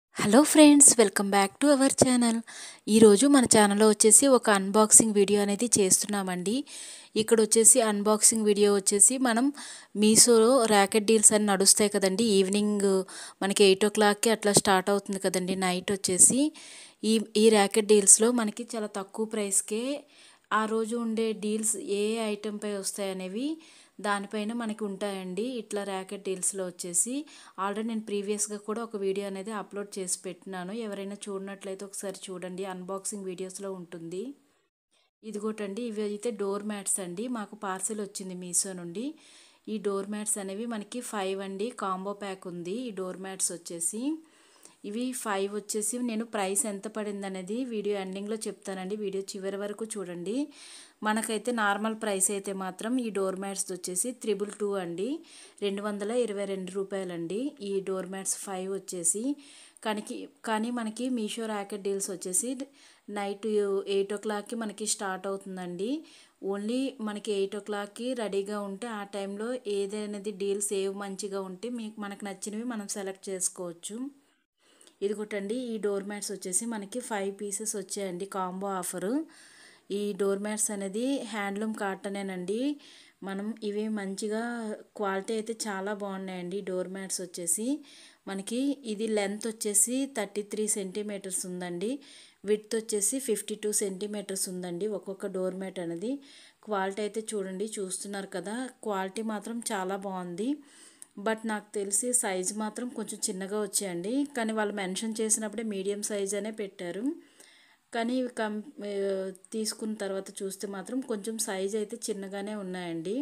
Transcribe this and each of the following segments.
hello friends welcome back to our channel ఈరోజు మన ఛానల్లో వచ్చేసి ఒక అన్బాక్సింగ్ వీడియో అనేది చేస్తున్నామండి ఇక్కడ వచ్చేసి అన్బాక్సింగ్ వీడియో వచ్చేసి మనం మీషోలో ర్యాకెట్ డీల్స్ అని నడుస్తాయి కదండి ఈవినింగ్ మనకి ఎయిట్ ఓ క్లాక్కి అట్లా స్టార్ట్ అవుతుంది కదండి నైట్ వచ్చేసి ఈ ఈ ర్యాకెట్ డీల్స్లో మనకి చాలా తక్కువ ప్రైస్కే ఆ రోజు ఉండే డీల్స్ ఏ ఐటెంపై వస్తాయి అనేవి దానిపైన మనకి ఉంటాయండి ఇట్లా ర్యాకెట్ డీల్స్లో వచ్చేసి ఆల్రెడీ నేను ప్రీవియస్గా కూడా ఒక వీడియో అనేది అప్లోడ్ చేసి పెట్టినాను ఎవరైనా చూడనట్లయితే ఒకసారి చూడండి అన్బాక్సింగ్ వీడియోస్లో ఉంటుంది ఇదిగోటండి ఇవి అయితే డోర్ మ్యాట్స్ అండి మాకు పార్సిల్ వచ్చింది మీషో నుండి ఈ డోర్ మ్యాట్స్ అనేవి మనకి ఫైవ్ అండి కాంబో ప్యాక్ ఉంది ఈ డోర్ మ్యాట్స్ వచ్చేసి ఇవి ఫైవ్ వచ్చేసి నేను ప్రైస్ ఎంత పడింది అనేది వీడియో ఎండింగ్లో చెప్తానండి వీడియో చివరి వరకు చూడండి మనకైతే నార్మల్ ప్రైస్ అయితే మాత్రం ఈ డోర్ మ్యాట్స్ వచ్చేసి త్రిబుల్ టూ అండి రెండు వందల ఇరవై రెండు రూపాయలండి ఈ డోర్ మ్యాట్స్ ఫైవ్ వచ్చేసి కానీ కానీ మనకి మీషో ర్యాకెట్ డీల్స్ వచ్చేసి నైట్ ఎయిట్ ఓ క్లాక్కి మనకి స్టార్ట్ అవుతుందండి ఓన్లీ మనకి ఎయిట్ ఓ క్లాక్కి రెడీగా ఉంటే ఆ టైంలో ఏదైనది డీల్స్ ఏవి మంచిగా ఉంటే మీకు మనకు నచ్చినవి మనం సెలెక్ట్ చేసుకోవచ్చు ఇదిగోటండి ఈ డోర్ మ్యాట్స్ వచ్చేసి మనకి ఫైవ్ పీసెస్ వచ్చాయండి కాంబో ఆఫరు ఈ డోర్ మ్యాట్స్ అనేది హ్యాండ్లూమ్ కాటనేనండి మనం ఇవి మంచిగా క్వాలిటీ అయితే చాలా బాగున్నాయండి డోర్ మ్యాట్స్ వచ్చేసి మనకి ఇది లెంత్ వచ్చేసి థర్టీ త్రీ సెంటీమీటర్స్ ఉందండి విడ్త్ వచ్చేసి ఫిఫ్టీ టూ సెంటీమీటర్స్ ఉందండి ఒక్కొక్క డోర్ మ్యాట్ అనేది క్వాలిటీ అయితే చూడండి చూస్తున్నారు కదా క్వాలిటీ మాత్రం చాలా బాగుంది బట్ నాకు తెలిసి సైజ్ మాత్రం కొంచెం చిన్నగా వచ్చాయండి కానీ వాళ్ళు మెన్షన్ చేసినప్పుడే మీడియం సైజ్ అనే పెట్టారు కానీ ఇవి కం తీసుకున్న తర్వాత చూస్తే మాత్రం కొంచెం సైజ్ అయితే చిన్నగానే ఉన్నాయండి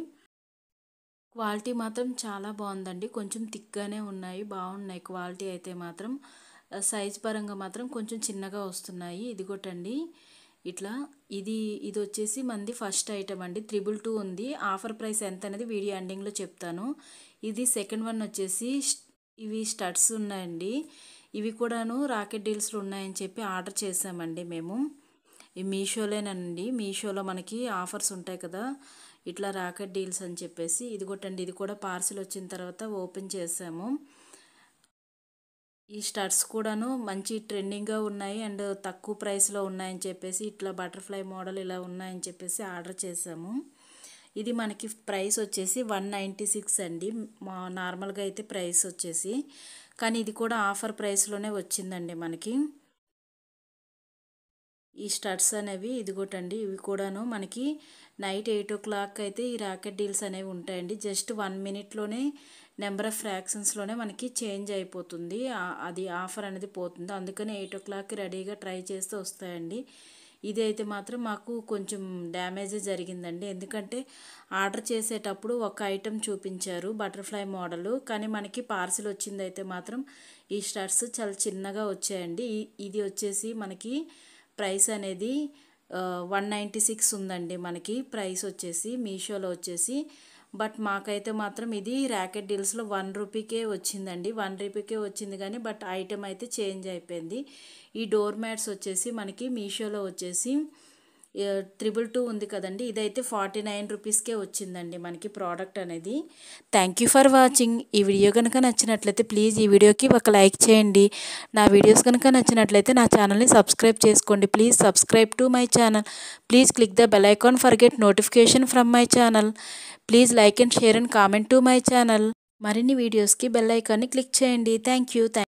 క్వాలిటీ మాత్రం చాలా బాగుందండి కొంచెం థిక్గానే ఉన్నాయి బాగున్నాయి క్వాలిటీ అయితే మాత్రం సైజ్ పరంగా మాత్రం కొంచెం చిన్నగా వస్తున్నాయి ఇదిగోటండి ఇట్లా ఇది ఇది వచ్చేసి మంది ఫస్ట్ ఐటమ్ అండి త్రిబుల్ టూ ఉంది ఆఫర్ ప్రైస్ ఎంత అనేది వీడియో ఎండింగ్లో చెప్తాను ఇది సెకండ్ వన్ వచ్చేసి ఇవి స్టడ్స్ ఉన్నాయండి ఇవి కూడాను రాకెట్ డీల్స్లో ఉన్నాయని చెప్పి ఆర్డర్ చేసామండి మేము ఈ మీషోలోనండి మీషోలో మనకి ఆఫర్స్ ఉంటాయి కదా ఇట్లా రాకెట్ డీల్స్ అని చెప్పేసి ఇది కొట్టండి ఇది కూడా పార్సిల్ వచ్చిన తర్వాత ఓపెన్ చేసాము ఈ స్టడ్స్ కూడాను మంచి ట్రెండింగ్గా ఉన్నాయి అండ్ తక్కువ ప్రైస్లో ఉన్నాయని చెప్పేసి ఇట్లా బటర్ఫ్లై మోడల్ ఇలా ఉన్నాయని చెప్పేసి ఆర్డర్ చేసాము ఇది మనకి ప్రైస్ వచ్చేసి వన్ నైంటీ సిక్స్ అండి మా నార్మల్గా అయితే ప్రైస్ వచ్చేసి కానీ ఇది కూడా ఆఫర్ ప్రైస్లోనే వచ్చిందండి మనకి ఈ స్టడ్స్ అనేవి ఇదిగోటండి ఇవి కూడాను మనకి నైట్ ఎయిట్ ఓ క్లాక్ అయితే ఈ రాకెట్ డీల్స్ అనేవి ఉంటాయండి జస్ట్ వన్ మినిట్లోనే నెంబర్ ఆఫ్ ఫ్రాక్షన్స్లోనే మనకి చేంజ్ అయిపోతుంది అది ఆఫర్ అనేది పోతుంది అందుకని ఎయిట్ ఓ క్లాక్కి రెడీగా ట్రై చేస్తే వస్తాయండి ఇది అయితే మాత్రం మాకు కొంచెం డ్యామేజ్ జరిగిందండి ఎందుకంటే ఆర్డర్ చేసేటప్పుడు ఒక ఐటెం చూపించారు బటర్ఫ్లై మోడల్ కానీ మనకి పార్సిల్ వచ్చింది అయితే మాత్రం ఈ స్టడ్స్ చాలా చిన్నగా వచ్చాయండి ఇది వచ్చేసి మనకి ప్రైస్ అనేది వన్ నైంటీ సిక్స్ ఉందండి మనకి ప్రైస్ వచ్చేసి మీషోలో వచ్చేసి బట్ మాకైతే మాత్రం ఇది ర్యాకెట్ డీల్స్లో వన్ రూపీకే వచ్చిందండి వన్ రూపీకే వచ్చింది కానీ బట్ ఐటెం అయితే చేంజ్ అయిపోయింది ఈ డోర్ మ్యాట్స్ వచ్చేసి మనకి మీషోలో వచ్చేసి త్రిబుల్ టూ ఉంది కదండి ఇదైతే ఫార్టీ నైన్ రూపీస్కే వచ్చిందండి మనకి ప్రోడక్ట్ అనేది థ్యాంక్ యూ ఫర్ వాచింగ్ ఈ వీడియో కనుక నచ్చినట్లయితే ప్లీజ్ ఈ వీడియోకి ఒక లైక్ చేయండి నా వీడియోస్ కనుక నచ్చినట్లయితే నా ఛానల్ని సబ్స్క్రైబ్ చేసుకోండి please subscribe to my channel please click the bell icon for get notification from my channel please like and share and comment to my channel మరిన్ని వీడియోస్కి బెల్ ఐకాన్ని క్లిక్ చేయండి థ్యాంక్ యూ